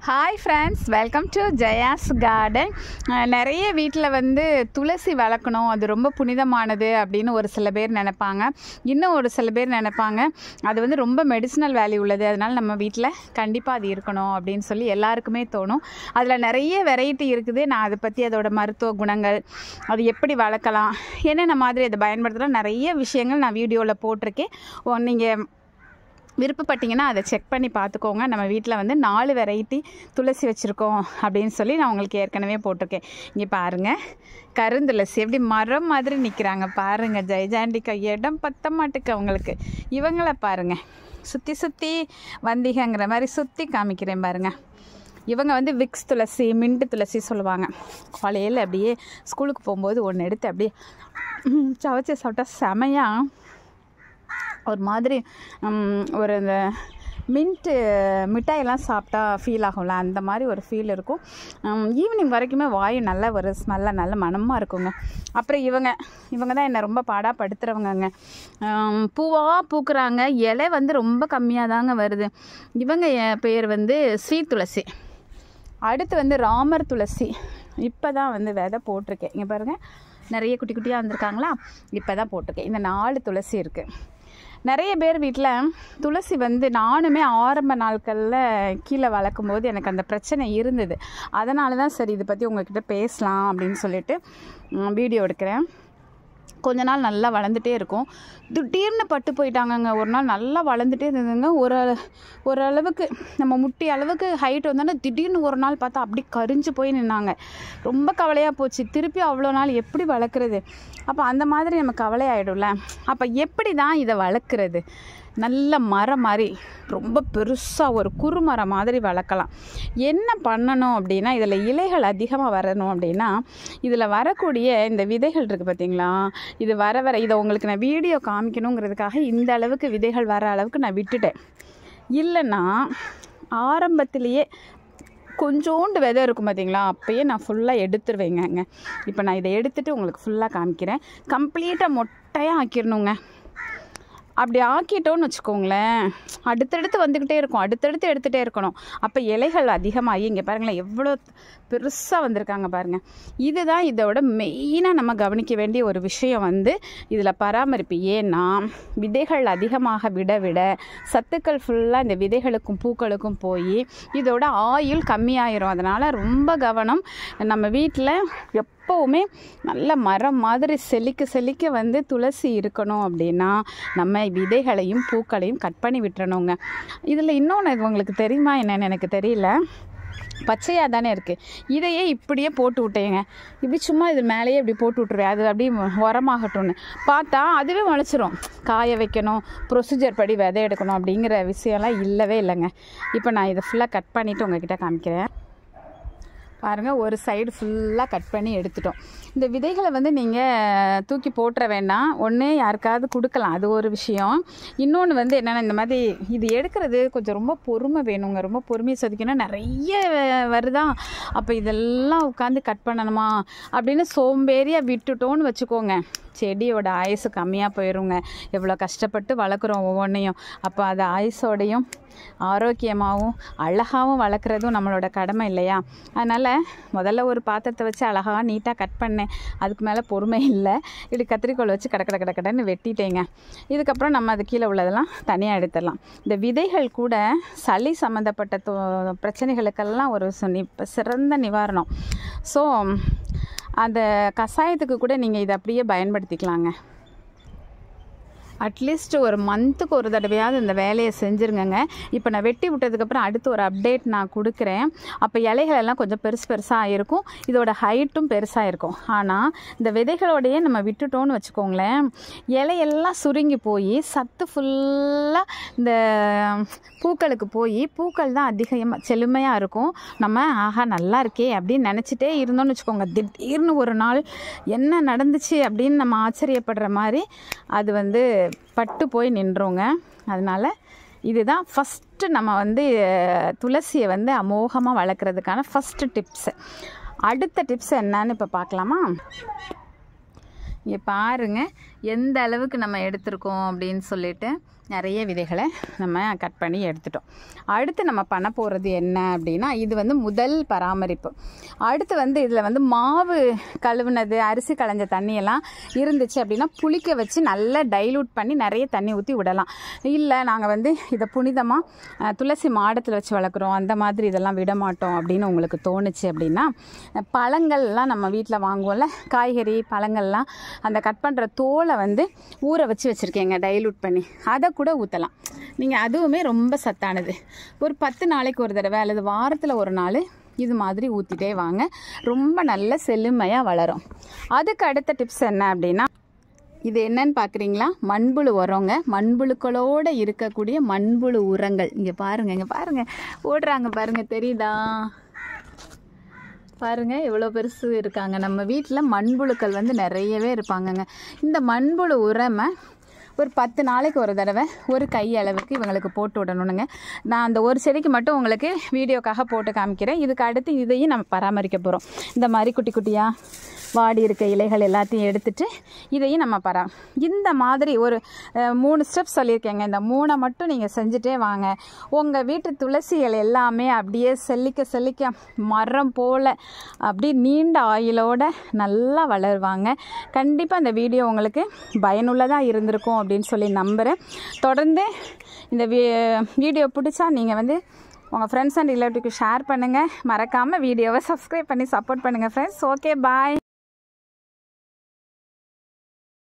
hi friends welcome to Jaya's garden நிறைய வீட்டில் வந்து துளசி வளர்க்கணும் அது ரொம்ப புனிதமானது அப்படின்னு ஒரு சில பேர் நினைப்பாங்க இன்னும் ஒரு சில பேர் நினைப்பாங்க அது வந்து ரொம்ப மெடிசினல் வேல்யூ உள்ளது அதனால் நம்ம வீட்டில் கண்டிப்பாக அது இருக்கணும் அப்படின்னு சொல்லி எல்லாருக்குமே தோணும் அதில் நிறைய வெரைட்டி இருக்குது நான் அதை பற்றி அதோட மருத்துவ குணங்கள் அது எப்படி வளர்க்கலாம் என்னென்ன மாதிரி அதை பயன்படுத்தலாம் நிறைய விஷயங்கள் நான் வீடியோவில் போட்டிருக்கேன் நீங்கள் விருப்பப்பட்டீங்கன்னா அதை செக் பண்ணி பார்த்துக்கோங்க நம்ம வீட்டில் வந்து நாலு வெரைட்டி துளசி வச்சுருக்கோம் அப்படின்னு சொல்லி நான் உங்களுக்கு ஏற்கனவே போட்டிருக்கேன் இங்கே பாருங்கள் கருந்துளசி எப்படி மரம் மாதிரி நிற்கிறாங்க பாருங்கள் ஜெயஜாண்டிக்கா இடம் பத்த மாட்டுக்கு அவங்களுக்கு இவங்கள பாருங்கள் சுற்றி சுற்றி வந்திகங்கிற மாதிரி சுற்றி காமிக்கிறேன் பாருங்கள் இவங்க வந்து விக்ஸ் துளசி மின்ட்டு துளசி சொல்லுவாங்க காலையில் அப்படியே ஸ்கூலுக்கு போகும்போது ஒன்று எடுத்து அப்படியே ம், சவச்சு சாப்பிட்டா செமையாக ஒரு மாதிரி ம், ஒரு இந்த மின்ட்டு மிட்டாயெல்லாம் சாப்பிட்டா ஃபீல் ஆகும்ல அந்த மாதிரி ஒரு ஃபீல் இருக்கும் ஈவினிங் வரைக்குமே வாயு நல்ல ஒரு ஸ்மெல்லாக நல்ல மனமாக இருக்குங்க அப்புறம் இவங்க இவங்க தான் என்னை ரொம்ப பாடாக படுத்துகிறவங்கங்க பூவாக பூக்குறாங்க இலை வந்து ரொம்ப கம்மியாக தாங்க வருது இவங்க என் பேர் வந்து ஸ்வீட் துளசி அடுத்து வந்து ராமர் துளசி இப்போ தான் வந்து விதை போட்டிருக்கேன் இங்கே பாருங்கள் நிறைய குட்டி குட்டியாக வந்திருக்காங்களா இப்போ தான் போட்டிருக்கேன் இந்த நாலு துளசி இருக்குது நிறைய பேர் வீட்டில் துளசி வந்து நானுமே ஆரம்ப நாட்களில் கீழே வளர்க்கும் போது எனக்கு அந்த பிரச்சனை இருந்தது அதனால தான் சரி இதை பற்றி உங்ககிட்ட பேசலாம் அப்படின்னு சொல்லிட்டு ம், வீடியோ எடுக்கிறேன் கொஞ்ச நாள் நல்லா வளர்ந்துட்டே இருக்கும் திடீர்னு பட்டு போயிட்டாங்கங்க ஒரு நாள் நல்லா வளர்ந்துட்டே இருந்ததுங்க ஒரு ஓரளவுக்கு நம்ம முட்டி அளவுக்கு ஹைட் வந்தோன்னா திடீர்னு ஒரு நாள் பார்த்தா அப்படி கரிஞ்சு போய் நின்னாங்க ரொம்ப கவலையாக போச்சு திருப்பி அவ்வளோ நாள் எப்படி வளர்க்குறது அப்போ அந்த மாதிரி நம்ம கவலையாயிடும்ல அப்போ எப்படி தான் இதை வளர்க்குறது நல்ல மரம் மாதிரி ரொம்ப பெருசாக ஒரு குறுமரம் மாதிரி வளர்க்கலாம் என்ன பண்ணணும் அப்படின்னா இதில் இலைகள் அதிகமாக வரணும் அப்படின்னா இதில் வரக்கூடிய இந்த விதைகள் இருக்குது பார்த்தீங்களா இது வர வர இதை உங்களுக்கு நான் வீடியோ காமிக்கணுங்கிறதுக்காக இந்த அளவுக்கு விதைகள் வர அளவுக்கு நான் விட்டுட்டேன் இல்லைன்னா ஆரம்பத்திலேயே கொஞ்சோண்டு விதை இருக்கும் பார்த்தீங்களா அப்பயே நான் ஃபுல்லாக எடுத்துருவேங்கங்க இப்போ நான் இதை எடுத்துகிட்டு உங்களுக்கு ஃபுல்லாக காமிக்கிறேன் கம்ப்ளீட்டாக மொட்டையாக ஆக்கிடணுங்க அப்படி ஆக்கிட்டோன்னு வச்சுக்கோங்களேன் அடுத்தடுத்து வந்துக்கிட்டே இருக்கும் அடுத்தடுத்து எடுத்துகிட்டே இருக்கணும் அப்போ இலைகள் அதிகமாகி இங்கே பாருங்களேன் எவ்வளோ பெருசாக வந்திருக்காங்க பாருங்கள் இதுதான் இதோட மெயினாக நம்ம கவனிக்க வேண்டிய ஒரு விஷயம் வந்து இதில் பராமரிப்பு ஏன்னா விதைகள் அதிகமாக விட விட சத்துக்கள் ஃபுல்லாக இந்த விதைகளுக்கும் பூக்களுக்கும் போய் இதோட ஆயுள் கம்மியாயிரும் அதனால் ரொம்ப கவனம் நம்ம வீட்டில் எப்போவுமே நல்ல மரம் மாதிரி செழிக்க செழிக்க வந்து துளசி இருக்கணும் அப்படின்னா நம்ம விதைகளையும் பூக்களையும் கட் பண்ணி விட்டுறணுங்க இதில் இன்னொன்று உங்களுக்கு தெரியுமா என்னன்னு எனக்கு தெரியல பச்சையாக தானே இருக்குது இதையே இப்படியே போட்டு விட்டேங்க இப்படி சும்மா இது மேலேயே இப்படி போட்டு விட்ருவேன் அது அப்படியே உரமாகட்டும்னு பார்த்தா அதுவே முளைச்சிரும் காய வைக்கணும் ப்ரொசீஜர் படி விதை எடுக்கணும் அப்படிங்கிற விஷயம்லாம் இல்லவே இல்லைங்க இப்போ நான் இதை ஃபுல்லாக கட் பண்ணிவிட்டு உங்ககிட்ட காமிக்கிறேன் பாருங்கள் ஒரு சைடு ஃபுல்லாக கட் பண்ணி எடுத்துட்டோம் இந்த விதைகளை வந்து நீங்கள் தூக்கி போட்டுற வேண்டாம் ஒன்று யாருக்காவது கொடுக்கலாம் அது ஒரு விஷயம் இன்னொன்று வந்து என்னென்னா இந்த மாதிரி இது எடுக்கிறது கொஞ்சம் ரொம்ப பொறுமை வேணுங்க ரொம்ப பொறுமையை சொதிக்கணும் நிறைய வருதா அப்போ இதெல்லாம் உட்காந்து கட் பண்ணணுமா அப்படின்னு சோம்பேறியாக விட்டுட்டோன்னு வச்சுக்கோங்க செடியோட ஆயுசு கம்மியாக போயிருங்க எவ்வளோ கஷ்டப்பட்டு வளர்க்குறோம் ஒவ்வொன்றையும் அப்போ அது ஆயுசோடையும் ஆரோக்கியமாகவும் அழகாகவும் வளர்க்குறதும் நம்மளோட கடமை இல்லையா அதனால் முதல்ல ஒரு பாத்திரத்தை வச்சு அழகாக நீட்டாக கட் பண்ணேன் அதுக்கு மேலே பொறுமை இல்லை இப்படி கத்திரிக்கோல் வச்சு கட கட கட கடன்னு வெட்டிட்டேங்க இதுக்கப்புறம் நம்ம அது கீழே உள்ளதெல்லாம் தனியாக எடுத்துடலாம் இந்த விதைகள் கூட சளி சம்மந்தப்பட்ட தொ- பிரச்சனைகளுக்கெல்லாம் ஒரு சு- நி- சிறந்த நிவாரணம் ஸோ அந்த கஷாயத்துக்கு கூட நீங்கள் இதை அப்படியே பயன்படுத்திக்கலாங்க அட்லீஸ்ட் ஒரு மந்த்துக்கு ஒரு தடவையாவது இந்த வேலையை செஞ்சுருங்கங்க இப்போ நான் வெட்டி விட்டதுக்கப்புறம் அடுத்து ஒரு அப்டேட் நான் கொடுக்குறேன் அப்போ இலைகள் எல்லாம் கொஞ்சம் பெருசு பெருசாக இருக்கும் இதோட ஹைட்டும் பெருசாக இருக்கும் ஆனால் இந்த விதைகளோடையே நம்ம விட்டுட்டோன்னு வச்சுக்கோங்களேன் இலையெல்லாம் சுருங்கி போய் சத்து ஃபுல்லாக இந்த பூக்களுக்கு போய் பூக்கள் தான் அதிகமாக செழுமையாக இருக்கும் நம்ம ஆஹா நல்லா இருக்கே அப்படின்னு நினச்சிட்டே இருந்தோம்னு வச்சுக்கோங்க திடீர்னு ஒரு நாள் என்ன நடந்துச்சு அப்படின்னு நம்ம ஆச்சரியப்படுற மாதிரி அது வந்து பட்டு போய் நின்றோங்க அதனால் இதுதான் ஃபஸ்ட்டு நம்ம வந்து அஹ், துளசியை வந்து அமோகமாக வளர்க்குறதுக்கான ஃபஸ்ட்டு டிப்ஸு அடுத்த டிப்ஸ் என்னன்னு இப்போ பார்க்கலாமா இங்கே பாருங்க எந்த அளவுக்கு நம்ம எடுத்திருக்கோம் அப்படின்னு சொல்லிட்டு நிறைய விதைகளை நம்ம கட் பண்ணி எடுத்துட்டோம் அடுத்து நம்ம பண்ண போகிறது என்ன அப்படின்னா இது வந்து முதல் பராமரிப்பு அடுத்து வந்து இதில் வந்து மாவு கழுவுனது அரிசி களைஞ்ச தண்ணியெல்லாம் இருந்துச்சு அப்படின்னா புளிக்க வச்சு நல்லா டைலூட் பண்ணி நிறைய தண்ணி ஊற்றி விடலாம் இல்லை நாங்கள் வந்து இதை புனிதமாக துளசி மாடத்தில் வச்சு வளர்க்குறோம் அந்த மாதிரி இதெல்லாம் விட மாட்டோம் அப்படின்னு உங்களுக்கு தோணுச்சு அப்படின்னா அஹ், பழங்கள்லாம் நம்ம வீட்டில் வாங்குவோம்ல காய்கறி பழங்கள்லாம் அந்த கட் பண்ணுற தோலை வந்து ஊற வச்சு வச்சுருக்கேங்க டைலூட் பண்ணி அதை கூட ஊற்றலாம் நீங்கள் அதுவுமே ரொம்ப சத்தானது ஒரு பத்து நாளைக்கு ஒரு தடவை அல்லது வாரத்தில் ஒரு நாள் இது மாதிரி ஊற்றிட்டே வாங்க ரொம்ப நல்ல செழுமையாக வளரும் அதுக்கு அடுத்த டிப்ஸ் என்ன அப்படின்னா இது என்னன்னு பார்க்குறீங்களா மண்புழு உரங்க மண்புழுக்களோடு இருக்கக்கூடிய மண்புழு உரங்கள் இங்கே பாருங்க இங்கே பாருங்க ஓடுறாங்க பாருங்க தெரியுதா பாருங்க எவ்வளோ பெருசு இருக்காங்க நம்ம வீட்டில் மண்புழுக்கள் வந்து நிறையவே இருப்பாங்கங்க இந்த மண்புழு உரமை ஒரு பத்து நாளைக்கு ஒரு தடவை ஒரு கை அளவுக்கு இவங்களுக்கு போட்டு விடணுங்க நான் அந்த ஒரு செடிக்கு மட்டும் உங்களுக்கு வீடியோக்காக போட்டு காமிக்கிறேன் இதுக்கு அடுத்து இதையும் நம்ம பராமரிக்க போகிறோம் இந்த மாதிரி குட்டி குட்டியாக வாடி இருக்க இலைகள் எல்லாத்தையும் எடுத்துட்டு இதையும் நம்ம பரா இந்த மாதிரி ஒரு அஹ், மூணு ஸ்டெப் சொல்லியிருக்கேங்க இந்த மூணை மட்டும் நீங்கள் செஞ்சுட்டே வாங்க உங்கள் வீட்டு துளசிகள் எல்லாமே அப்படியே செல்லிக்க செல்லிக்க மரம் போல் அப்படியே நீண்ட ஆயுளோட நல்லா வளருவாங்க கண்டிப்பாக இந்த வீடியோ உங்களுக்கு பயனுள்ளதாக இருந்திருக்கும் அப்படின்னு சொல்லி நம்புகிறேன் தொடர்ந்து இந்த வீ வீடியோ பிடிச்சா நீங்கள் வந்து உங்கள் ஃப்ரெண்ட்ஸ் அண்ட் ரிலேட்டிவ்க்கு ஷேர் பண்ணுங்கள் மறக்காமல் வீடியோவை சப்ஸ்கிரைப் பண்ணி சப்போர்ட் பண்ணுங்கள் ஃப்ரெண்ட்ஸ் ஓகே பாய்